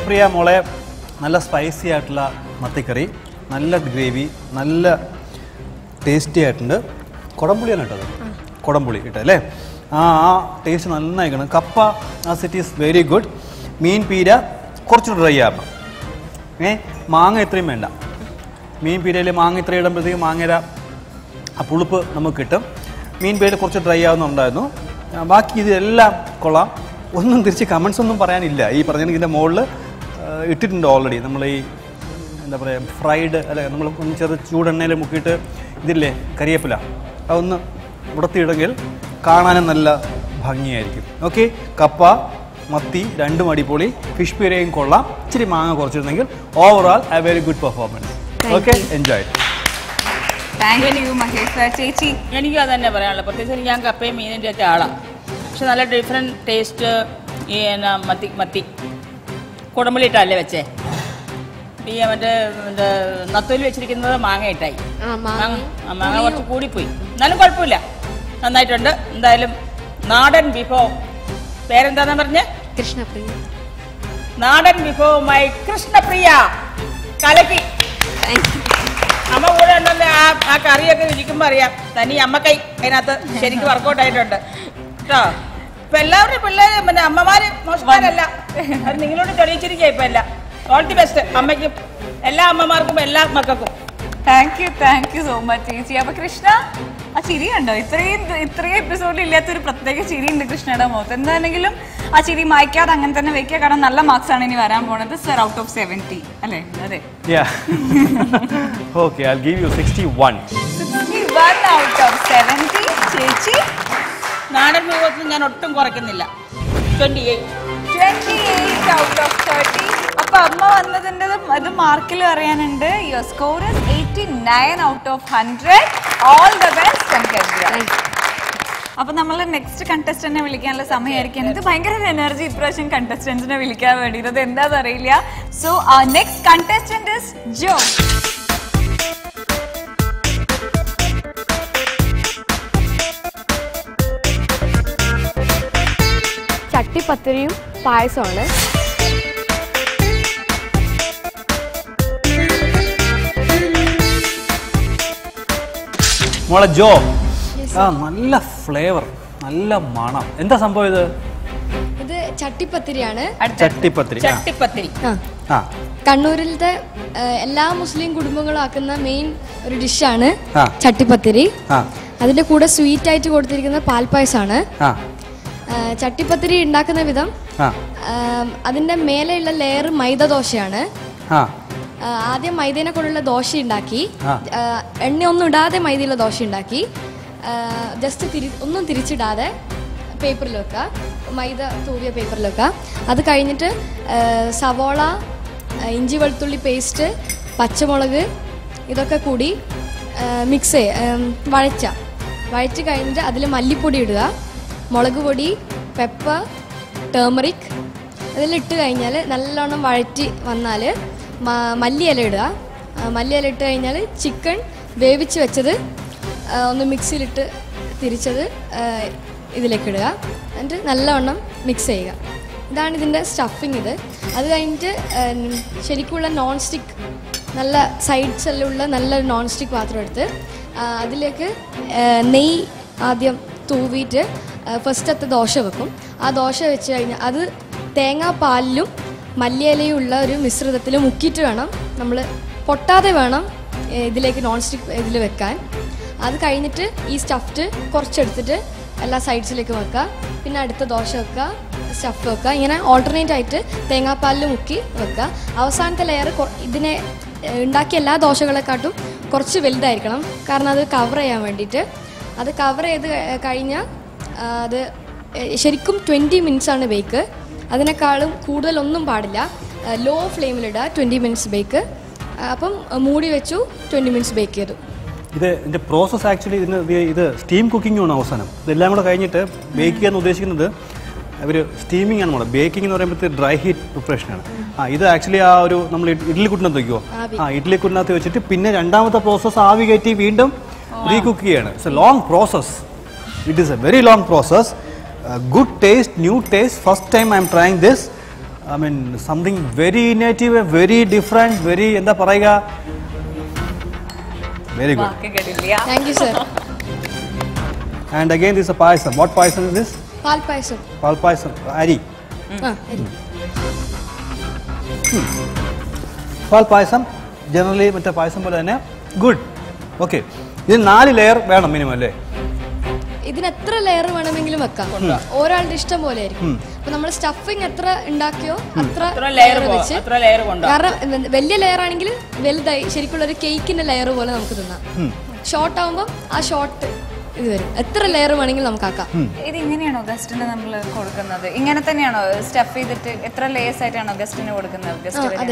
പ്രിയ മോളെ നല്ല സ്പൈസി ആയിട്ടുള്ള മത്തിക്കറി നല്ല ഗ്രേവി നല്ല ടേസ്റ്റി ആയിട്ടുണ്ട് കുടംപുളിയാണ് ഇട്ടത് കുടംപുളി ഇട്ടത് അല്ലേ ആ ആ ടേസ്റ്റ് നന്നായിക്കണം കപ്പ ആ സെറ്റ് ഈസ് വെരി ഗുഡ് മീൻ പീര കുറച്ച് ഡ്രൈ ആക്കണം ഏ മാങ്ങ ഇത്രയും വേണ്ട മീൻ പീരയിൽ മാങ്ങ ഇത്രയും ഇടുമ്പോഴത്തേക്ക് മാങ്ങര ആ പുളിപ്പ് നമുക്ക് കിട്ടും മീൻ പീരയിൽ കുറച്ച് ഡ്രൈ ആവുന്നുണ്ടായിരുന്നു ആ, ബാക്കി ഇതെല്ലാം കൊള്ളാം ഒന്നും തിരിച്ച് കമൻസ് ഒന്നും പറയാനില്ല ഈ പറഞ്ഞ ഇതിൻ്റെ മുകളിൽ ഇട്ടിട്ടുണ്ട് ഓൾറെഡി നമ്മൾ ഈ എന്താ പറയുക ഫ്രൈഡ് അല്ല നമ്മൾ ഒന്ന് ചെറു ചൂടെണ്ണയിൽ മുക്കിയിട്ട് ഇതില്ലേ കരിയേപ്പില അതൊന്ന് ഉടത്തിയിടെങ്കിൽ കാണാനും നല്ല ഭംഗിയായിരിക്കും ഓക്കെ കപ്പ മത്തി രണ്ടും അടിപൊളി ഫിഷ് പീരയും കൊള്ളാം ഇച്ചിരി മാങ്ങ കുറച്ചിരുന്നെങ്കിൽ overall a very good performance okay enjoy thank you Mahesh sir. ചേച്ചി എനിക്കും അത് തന്നെ പറയാനുള്ളത് പ്രത്യേകിച്ച് ഞാൻ കപ്പയും മീനിൻ്റെ ഒക്കെ ആളാണ് പക്ഷെ നല്ല ഡിഫറെൻറ്റ് ടേസ്റ്റ് ഈ എന്നാ മത്തി മത്തി കുടമ്പളി ഇട്ടല്ലേ വെച്ചേ ഈ മറ്റേ മറ്റേ നത്തോലി വെച്ചിരിക്കുന്നത് മാങ്ങ ഇട്ടായി ആ, മാങ്ങ. മാങ്ങ ആ, മാങ്ങ കുറച്ച് കൂടിപ്പോയി എന്നാലും കുഴപ്പമില്ല നന്നായിട്ടുണ്ട് എന്തായാലും നാടൻ വിഭവം പേരെന്താന്നാ പറഞ്ഞേ കൃഷ്ണപ്രിയ നാടൻ വിഭവമായി കൃഷ്ണപ്രിയ കലക്കി അമ്മ കൂടെ ഉണ്ടെന്ന് ആ ആ കറിയൊക്കെ ഇരിക്കുമ്പോൾ അറിയാം തനി അമ്മക്കൈ അതിനകത്ത് ശരിക്കും വർക്കൗട്ട് ആയിട്ടുണ്ട് കേട്ടോ ഇപ്പൊ എല്ലാവരുടെയും പിള്ളേര് പിന്നെ അമ്മമാര് മോശക്കാരല്ല അത് നിങ്ങളോട് തെളിയിച്ചിരിക്കുക ഇപ്പൊ എല്ലാം ഓൾ ദി ബെസ്റ്റ് അമ്മയ്ക്കും എല്ലാ അമ്മമാർക്കും എല്ലാ മക്കൾക്കും thank you thank you so much ചേച്ചി അപ്പൊ കൃഷ്ണ ആ ചിരി കണ്ടോ ഇത്രയും ഇത്രയും എപ്പിസോഡിൽ ഇല്ലാത്തൊരു പ്രത്യേക ചിരി ഉണ്ട് കൃഷ്ണയുടെ മുഖത്ത് എന്താണെങ്കിലും ആ ചിരി മായ്ക്കാതെ അങ്ങനെ തന്നെ വെക്കുക കാരണം നല്ല മാർക്സ് ആണ് ഇനി വരാൻ പോണത് സർ ഔട്ട് ഓഫ് സെവൻറ്റി അല്ലേ അതെ okay I give you sixty one sixty one out of seventy ചേച്ചി നാടൻ വിഭവത്തിൽ ഞാൻ ഒട്ടും കുറയ്ക്കുന്നില്ല twenty eight twenty eight out of thirty അപ്പൊ അമ്മ വന്നതിന്റെ ഇത് മാർക്കിൽ അറിയാനുണ്ട് your score is eighty nine out of hundred all the best അപ്പൊ നമ്മൾ നെക്സ്റ്റ് കണ്ടസ്റ്റന്റിനെ വിളിക്കാനുള്ള സമയമായിരിക്കും ഇത് ഭയങ്കര എനർജി ഇപ്രാവശ്യം കണ്ടസ്റ്റന്റിനെ വിളിക്കാൻ വേണ്ടി ഇത് എന്താന്ന് അറിയില്ല so next contestant is Jo ചട്ടിപ്പത്തിരിയും പായസമാണ് മോളെ ജോ ആ നല്ല ഫ്ലേവർ നല്ല മണം എന്താ സംഭവം ഇത് ഇത് ചട്ടിപ്പത്തിരിയാണ് ചട്ടിപ്പത്തിരി ആ. ചട്ടിപ്പത്തിരി ആ ആ കണ്ണൂരിലത്തെ ആ, എല്ലാ മുസ്ലിം കുടുംബങ്ങളും ആക്കുന്ന മെയിൻ ഒരു ഡിഷാണ് ആ. ചട്ടിപ്പത്തിരി ആ അതിന്റെ കൂടെ സ്വീറ്റ് ആയിട്ട് കൊടുത്തിരിക്കുന്ന പാൽപ്പായസമാണ് ആ ആ, ചട്ടിപ്പത്തിരി ഉണ്ടാക്കുന്ന വിധം ആ ആ, അതിന്റെ മേലെയുള്ള ലെയർ മൈദ ദോശയാണ് ആ ആ, ആദ്യം മൈദേനെ കൊണ്ടുള്ള ദോശ ഉണ്ടാക്കി ആ. ആ, എണ്ണയൊന്നും ഇടാതെ മൈദയുള്ള ദോശ ഉണ്ടാക്കി ജസ്റ്റ് തിരി ഒന്നും തിരിച്ചിടാതെ പേപ്പറിൽ വെക്കുക മൈദ തൂവിയ പേപ്പറിൽ വെക്കുക അത് കഴിഞ്ഞിട്ട് ആ, സവോള ആ, ഇഞ്ചി വെളുത്തുള്ളി പേസ്റ്റ് പച്ചമുളക് ഇതൊക്കെ കൂടി മിക്സ് വഴച്ച വഴച്ച് കഴിഞ്ഞിട്ട് അതിൽ മല്ലിപ്പൊടി ഇടുക മുളക് പൊടി പെപ്പർ ടേമറിക് അതെല്ലാം ഇട്ട് കഴിഞ്ഞാൽ നല്ലോണം വഴറ്റി വന്നാൽ മല്ലിയില ഇടുക ആ, മല്ലിയില ഇട്ട് കഴിഞ്ഞാൽ ചിക്കൻ വേവിച്ച് വെച്ചത് ആ, ഒന്ന് മിക്സിയിലിട്ട് തിരിച്ചത് ആ, ഇതിലേക്ക് ഇടുക എന്നിട്ട് നല്ലവണ്ണം മിക്സ് ചെയ്യുക ഇതാണ് ഇതിൻ്റെ സ്റ്റഫിങ് ഇത് അത് കഴിഞ്ഞിട്ട് ആ, ശരിക്കുള്ള നോൺ സ്റ്റിക്ക് നല്ല സൈഡ്സ് എല്ലാം ഉള്ള നല്ല നോൺ സ്റ്റിക്ക് പാത്രം എടുത്ത് ആ, അതിലേക്ക് ആ, നെയ്യ് ആദ്യം തൂവിയിട്ട് ഫസ്റ്റത്തെ ദോശ വെക്കും ആ ദോശ വെച്ച് കഴിഞ്ഞാൽ അത് തേങ്ങാപ്പാലിലും മല്ലിയിലയും ഉള്ള ഒരു മിശ്രിതത്തിൽ മുക്കിയിട്ട് വേണം നമ്മൾ പൊട്ടാതെ വേണം ഏ, ഇതിലേക്ക് നോൺ സ്റ്റിക്ക് ഇതിൽ വെക്കാൻ അത് കഴിഞ്ഞിട്ട് ഈ സ്റ്റഫ്ഡ് കുറച്ചെടുത്തിട്ട് എല്ലാ സൈഡ്സിലേക്ക് വെക്കുക പിന്നെ അടുത്ത ദോശ വെക്കുക സ്റ്റഫ് വെക്കുക ഇങ്ങനെ ഓൾട്ടർനേറ്റ് ആയിട്ട് തേങ്ങാപ്പാലിൽ മുക്കി വെക്കുക അവസാനത്തെ ലെയർ ഇതിനെ ഏ, ഉണ്ടാക്കിയ എല്ലാ ദോശകളെക്കാട്ടും കുറച്ച് വലുതായിരിക്കണം കാരണം അത് കവർ ചെയ്യാൻ വേണ്ടിയിട്ട് അത് കവർ ചെയ്ത് കഴിഞ്ഞാൽ അത് ഏ, ശരിക്കും ട്വൻറ്റി മിനിറ്റ്സ് ആണ് ബേക്ക് അതിനേക്കാളും കൂടുതലൊന്നും പാടില്ല ലോ ഫ്ലെയിമിലിടുക ട്വൻറ്റി മിനിറ്റ്സ് ബേക്ക് അപ്പം മൂടി വെച്ചു ട്വൻറ്റി മിനിറ്റ്സ് ബേക്ക് ചെയ്തു ഇത് ഇതിന്റെ പ്രോസസ്സ് ആക്ച്വലി ഇതിന് ഇത് ഇത് സ്റ്റീം കുക്കിംഗ് ആണ് അവസാനം ഇതെല്ലാം കൂടെ കഴിഞ്ഞിട്ട് ബേക്ക് ചെയ്യാൻ ഉദ്ദേശിക്കുന്നത് അവർ സ്റ്റീമിംഗ് ആണ് നമ്മുടെ ബേക്കിംഗ് എന്ന് പറയുമ്പോൾ ഡ്രൈ ഹീറ്റ് പ്രിപ്പറേഷനാണ് ആ ഇത് ആക്ച്വലി ആ ഒരു നമ്മൾ ഇഡ്ഡലി കുട്ടിനകത്ത് വയ്ക്കുമോ ആവി. ആ ഇഡ്ഡലി കുട്ടിനകത്ത് വെച്ചിട്ട് പിന്നെ രണ്ടാമത്തെ പ്രോസസ്സ് ആവി കയറ്റി വീണ്ടും റീകുക്ക് ചെയ്യാണ് it's a long process it is a very long process good taste new taste first time I'm trying this I mean something very innovative very different very എന്താ പറയുക വെരി ഗുഡ് വാക്ക് കേട്ടില്ല thank you sir and again this a payasam what payasam is this paal payasam പാൽ പായസം അരി ആ അരി. പാൽ പായസം generally മറ്റേ പായസം പോലെ തന്നെ ഗുഡ് ഓക്കെ ഇത് നാല് ലെയർ വേണം മിനിമം അല്ലേ ഇതിന് എത്ര ലെയർ വേണമെങ്കിലും വെക്കാം ഒരാളുടെ ഇഷ്ടം പോലെ ആയിരിക്കും അപ്പൊ നമ്മൾ സ്റ്റഫിങ് എത്ര ഉണ്ടാക്കിയോ അത്ര അത്ര ലെയർ ലെയർ വെച്ച് അത്ര ലെയർ കൊണ്ടോ കാരണം വ- വലിയ ലെയർ ആണെങ്കിൽ വലുതായി ശരിക്കുള്ള ഒരു കേക്കിന്റെ ലെയർ പോലെ നമുക്ക് തിന്നാം ഷോർട്ട് ആവുമ്പോൾ ആ ഷോർട്ട് ഇത് വരും എത്ര ലെയർ വേണമെങ്കിലും നമുക്ക് ആക്കാം ഇത് ഇങ്ങനെയാണോ ഗസ്റ്റിന് നമ്മൾ കൊടുക്കുന്നത് ഇങ്ങനെ തന്നെയാണോ സ്റ്റഫ് ചെയ്തിട്ട് എത്ര ലേസ് ആയിട്ടാണോ ഗസ്റ്റിന് കൊടുക്കുന്നത് ആ, ഗസ്റ്റ് അതെ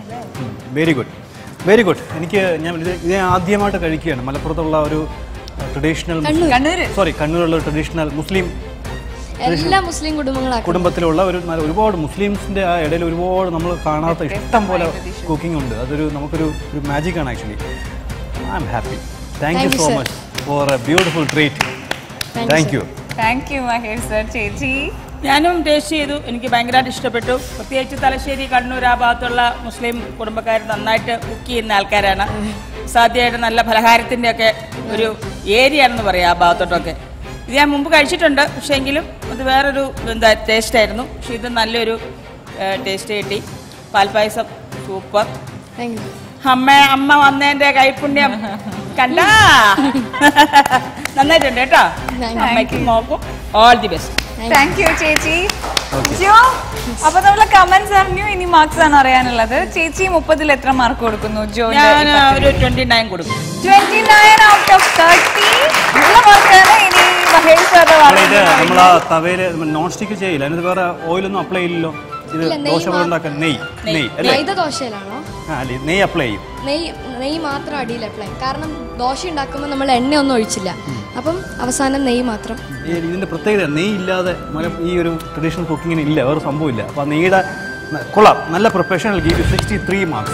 വെരി ഗുഡ് വെരി ഗുഡ് എനിക്ക് ഞാൻ ഇത് ഇത് ഞാൻ ആദ്യമായിട്ട് കഴിക്കുകയാണ് മലപ്പുറത്തുള്ള ഒരു ട്രഡീഷണൽ കണ്ണൂർ കണ്ണൂര് സോറി കണ്ണൂരുള്ള ട്രഡീഷണൽ മുസ്ലിം എല്ലാ മുസ്ലിം കുടുംബങ്ങളാക്കും കുടുംബത്തിലുള്ള ഒരു നല്ല ഒരുപാട് മുസ്ലിംസിന്റെ ആ ഇടയിൽ ഒരുപാട് നമ്മൾ കാണാത്ത ഇഷ്ടം പോലെ കുക്കിംഗ് ഉണ്ട് അതൊരു നമുക്കൊരു ഒരു മാജിക് ആണ് actually I'm happy thank you Thank you, so sir. Much for a beautiful treat thank you thank you Mahesh sir ചേച്ചി ഞാനും ടേസ്റ്റ് ചെയ്തു എനിക്ക് ഭയങ്കരമായിട്ട് ഇഷ്ടപ്പെട്ടു പ്രത്യേകിച്ച് തലശ്ശേരി കണ്ണൂർ ആ ഭാഗത്തുള്ള മുസ്ലിം കുടുംബക്കാർ നന്നായിട്ട് കുക്ക് ചെയ്യുന്ന ആൾക്കാരാണ് സാധ്യമായിട്ട് നല്ല പലഹാരത്തിൻ്റെ ഒക്കെ ഒരു ഏരിയ ആണെന്ന് പറയാം ആ ഭാഗത്തോട്ടൊക്കെ ഇത് ഞാൻ മുമ്പ് കഴിച്ചിട്ടുണ്ട് പക്ഷേ എങ്കിലും അത് വേറൊരു എന്താ ടേസ്റ്റ് ആയിരുന്നു പക്ഷേ ഇത് നല്ലൊരു ടേസ്റ്റ് കിട്ടി പാൽപ്പായസം സൂപ്പർ താങ്ക് യു അമ്മ അമ്മ വന്നതിന്റെ കൈപുണ്യം കണ്ടാ നന്നായിട്ടുണ്ട് കേട്ടോ Thank you. അമ്മയ്ക്കും മോക്കും all the best thank you ചേച്ചി ജോ അപ്പൊ നമ്മള് കമന്റ്സ് അറിഞ്ഞു ഇനി മാർക്സ് ആണ് അറിയാനുള്ളത് ചേച്ചി മുപ്പതിൽ എത്ര മാർക്ക് കൊടുക്കുന്നു ജോ ഞാൻ ഒരു ട്വന്റി നയൻ കൊടുക്കും twenty nine out of thirty നല്ല മാർക്കാണ് ഇനി മഹേഷ് സാറിന്റെ ഇത് വളരെ നമ്മൾ ആ തവയിൽ നോൺ സ്റ്റിക്ക് ചെയ്യില്ല അതിനകത്ത് വേറെ ഓയിലൊന്നും അപ്ലൈ ചെയ്യില്ലല്ലോ ഇത് ഇല്ല, നെയ്യ് ദോശ പോലെ ഉണ്ടാക്കാൻ നെയ്യ് നെയ്യ് അല്ലേ മൈദ ദോശയിലാണോ ആ അല്ലേ നെയ്യ് അപ്ലൈ ചെയ്യും നെയ്യ് നെയ്യ് മാത്രം അടിയിൽ അപ്ലൈ കാരണം ദോശ ഉണ്ടാക്കുമ്പോൾ നമ്മൾ എണ്ണയൊന്നും ഒഴിച്ചില്ല അപ്പം അവസാനം നെയ്യ് മാത്രം ഈ ഇതിന്റെ പ്രത്യേകത നെയ്യ് ഇല്ലാതെ മല- ഈ ഒരു ട്രഡീഷണൽ കുക്കിങ്ങിന് ഇല്ല വേറെ സംഭവമില്ല അപ്പോൾ ആ നെയ്യുടെ ന- കൊള്ളാം നല്ല professional give sixty three marks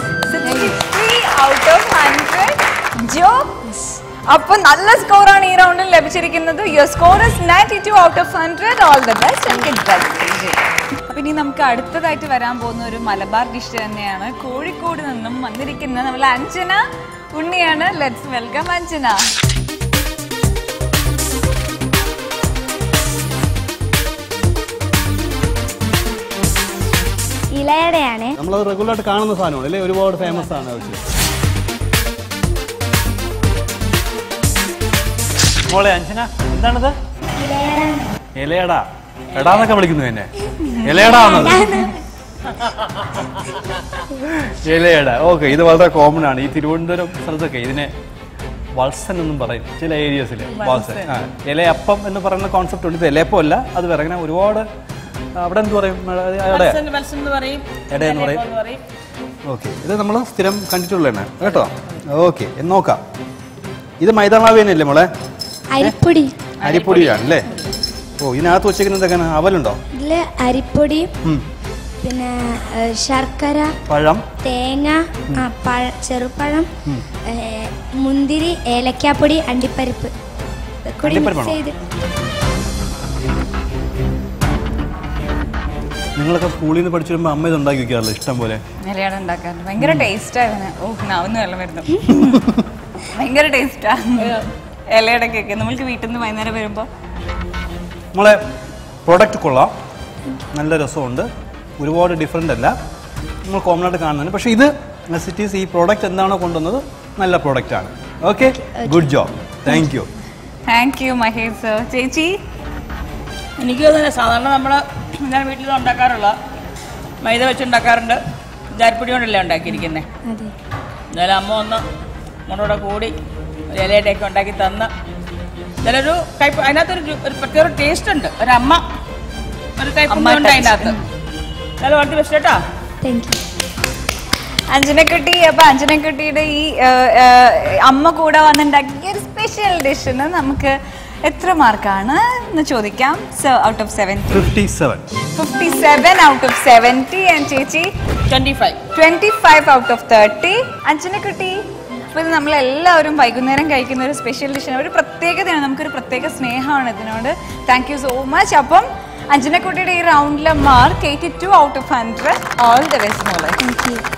out of hundred Jo അപ്പൊ നല്ല സ്കോർ ആണ് ഈ റൗണ്ടിൽ ലഭിച്ചിരിക്കുന്നത് your score is ninety two out of hundred all the best and congratulation അപ്പൊ ഇനി നമുക്ക് അടുത്തതായിട്ട് വരാൻ പോകുന്ന ഒരു മലബാർ ഡിഷ് തന്നെയാണ് കോഴിക്കോട് നിന്നും വന്നിരിക്കുന്ന നമ്മൾ അഞ്ജന ഉണ്ണിയാണ് ലെറ്റ്സ് വെൽക്കം അഞ്ജന ഇലയുടെയാണ് നമ്മളത് റെഗുലറായിട്ട് കാണുന്ന സാധനമാണ് അല്ലേ ഒരുപാട് ഫേമസ് ആണ് അത് മോളെ അഞ്ജന എന്താണിത് ഇലയടാ എടാന്നൊക്കെ വിളിക്കുന്നു എന്നെ ഇലയടാന്നത് ഇലയട ഓക്കെ ഇത് വളരെ കോമൺ ആണ് ഈ തിരുവനന്തപുരം സ്ഥലത്തൊക്കെ ഇതിനെ വത്സൻ എന്നും പറയും ചില ഏരിയസിൽ വത്സൻ ആ ഇലയപ്പം എന്ന് പറയുന്ന കോൺസെപ്റ്റ് ഉണ്ട് ഇത് ഇലയപ്പം അല്ല അത് വേറെ അങ്ങനെ ഒരുപാട് അവിടെ എന്ത് പറയും അവിടെ മത്സ്യം മത്സ്യം എന്ന് പറയും എട എന്ന് പറയും. എന്ന് പറയും ഓക്കെ ഇത് നമ്മൾ സ്ഥിരം കണ്ടിട്ടുള്ളതാണ് കേട്ടോ ഓക്കെ എന്ന് നോക്കാം ഇത് മൈദാമാവ് തന്നെയല്ലേ മോളെ അരിപ്പൊടി അരിപ്പൊടിയാണ് അല്ലേ ഓ ഇതിനകത്ത് വെച്ചേക്കുന്നത് എന്തൊക്കെയാണ് അവലുണ്ടോ ഇതില് അരിപ്പൊടി ഉം. പിന്നെ ഏ, ശർക്കര പഴം തേങ്ങ ആ പഴ ചെറുപഴം ഏ, മുന്തിരി ഏലക്കാപ്പൊടി അണ്ടിപ്പരിപ്പ് കൂടി മിക്സ് അണ്ടിപ്പരിപ്പാണോ? ചെയ്ത് നിങ്ങളൊക്കെ സ്കൂളിൽ നിന്ന് പഠിച്ചു വരുമ്പോൾ അമ്മ ഇത് ഉണ്ടാക്കി വെക്കാറില്ല ഇഷ്ടം പോലെ ഇലയട ഉണ്ടാക്കാൻ ഭയങ്കര ടേസ്റ്റാ ഇതിന് ഓ നാവുന്ന് വെള്ളം വരുന്നു ഭയങ്കര ടേസ്റ്റാ ഇലയുടെ കേക്ക് നമ്മൾക്ക് വീട്ടിൽ നിന്ന് വൈകുന്നേരം വരുമ്പോ നമ്മളെ പ്രൊഡക്റ്റ് കൊള്ളാം നല്ല രസമുണ്ട് ഒരുപാട് ഡിഫറെൻ്റ് അല്ല നമ്മൾ കോമൺ ആയിട്ട് കാണുന്നുണ്ട് പക്ഷേ ഇത് സിറ്റീസ് ഈ പ്രോഡക്റ്റ് എന്താണോ കൊണ്ടുവന്നത് നല്ല പ്രോഡക്റ്റാണ് okay good job thank you thank you Mahesh sir ചേച്ചി എനിക്ക് തന്നെ സാധാരണ നമ്മൾ ഞാൻ വീട്ടിൽ ഉണ്ടാക്കാറുള്ള മൈദ വെച്ച് ഉണ്ടാക്കാറുണ്ട് ജാരിപ്പൊടി കൊണ്ടല്ലേ ഉണ്ടാക്കിയിരിക്കുന്നത് അതെ എന്നാലും അമ്മ ഒന്ന് നമ്മളോടെ കൂടി ഒരു ഇലയുടെയൊക്കെ ഉണ്ടാക്കി തന്ന് ഇതിലൊരു കയ്പ് അതിനകത്തൊരു രു- ഒരു പ്രത്യേക ടേസ്റ്റ് ഉണ്ട് ഒരു അമ്മ ഒരു കൈപ്പുണ്ട് touch. അതിൻ്റെ അകത്ത് നല്ല വളരെ ബെസ്റ്റ് കേട്ടോ താങ്ക് യു അഞ്ജനക്കുട്ടി അപ്പൊ അഞ്ജനക്കുട്ടിയുടെ ഈ ആ, ആ, അമ്മ കൂടെ വന്നുണ്ടാക്കിയ ഒരു സ്പെഷ്യൽ ഡിഷിന് നമുക്ക് എത്ര മാർക്കാണ് എന്ന് ചോദിക്കാം so out of seventy fifty seven fifty seven out of seventy and ചേച്ചി twenty five twenty five out of thirty അഞ്ജനക്കുട്ടി ഇപ്പൊ ഇത് നമ്മളെല്ലാവരും വൈകുന്നേരം കഴിക്കുന്ന ഒരു സ്പെഷ്യൽ ഡിഷാണ് ഒരു പ്രത്യേകതയാണ് നമുക്കൊരു പ്രത്യേക സ്നേഹമാണ് ഇതിനോട് താങ്ക് യു സോ മച്ച് അപ്പം അഞ്ജനക്കുട്ടിയുടെ ഈ റൗണ്ടിലെ mark eighty two out of hundred all the best മോളെ താങ്ക് യു